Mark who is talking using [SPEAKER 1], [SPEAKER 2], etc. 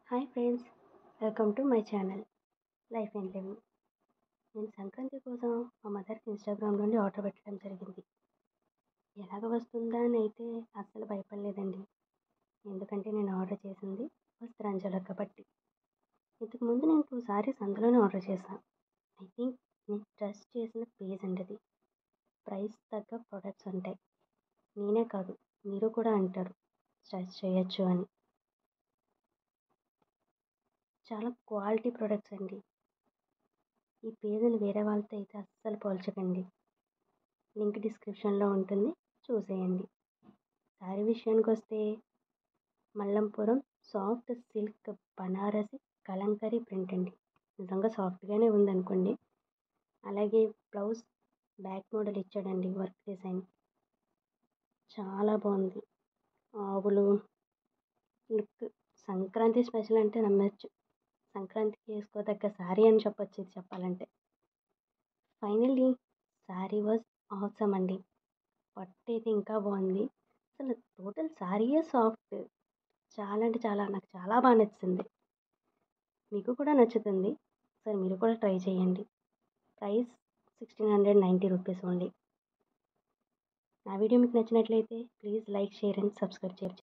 [SPEAKER 1] hi friends welcome to my channel life and living నేను సంక్రాంతి కోసం మా మదర్కి ఇన్స్టాగ్రామ్ నుండి ఆర్డర్ పెట్టడం జరిగింది ఎలాగ వస్తుందా అని అయితే అస్సలు భయపడలేదండి ఎందుకంటే నేను ఆర్డర్ చేసింది వస్త్రాంజలి కాబట్టి ఇంతకు ముందు నేను టూ సారీస్ అందులోనే ఆర్డర్ చేశాను ఐ థింక్ నేను ట్రస్ట్ చేసిన పేజ్ అండి అది ప్రైస్ తగ్గ ప్రొడక్ట్స్ ఉంటాయి నేనే కాదు మీరు కూడా అంటారు ట్రస్ట్ చేయొచ్చు అని చాలా క్వాలిటీ ప్రొడక్ట్స్ అండి ఈ పేజీని వేరే వాళ్ళతో అయితే అస్సలు పోల్చకండి లింక్ డిస్క్రిప్షన్లో ఉంటుంది చూసేయండి శారీ విషయానికి వస్తే Mallampuram soft silk Banarasi Kalamkari print అండి నిజంగా సాఫ్ట్గానే ఉందనుకోండి అలాగే బ్లౌజ్ బ్యాక్ మోడల్ ఇచ్చాడండి వర్క్ డిజైన్ చాలా బాగుంది ఆవులు లుక్ సంక్రాంతి స్పెషల్ అంటే నమ్మచ్చు సంక్రాంతికి వేసుకోదగ్గ శారీ అని చెప్పొచ్చు ఇది చెప్పాలంటే ఫైనల్లీ శారీ వాజ్ అవసరం అండి పట్టు అయితే ఇంకా బాగుంది అసలు టోటల్ శారీయే సాఫ్ట్ చాలా అంటే చాలా నాకు చాలా బాగా నచ్చింది మీకు కూడా నచ్చుతుంది సరే మీరు కూడా ట్రై చేయండి price sixteen hundred ninety rupees only నా వీడియో మీకు నచ్చినట్లయితే please like share and subscribe చేయొచ్చు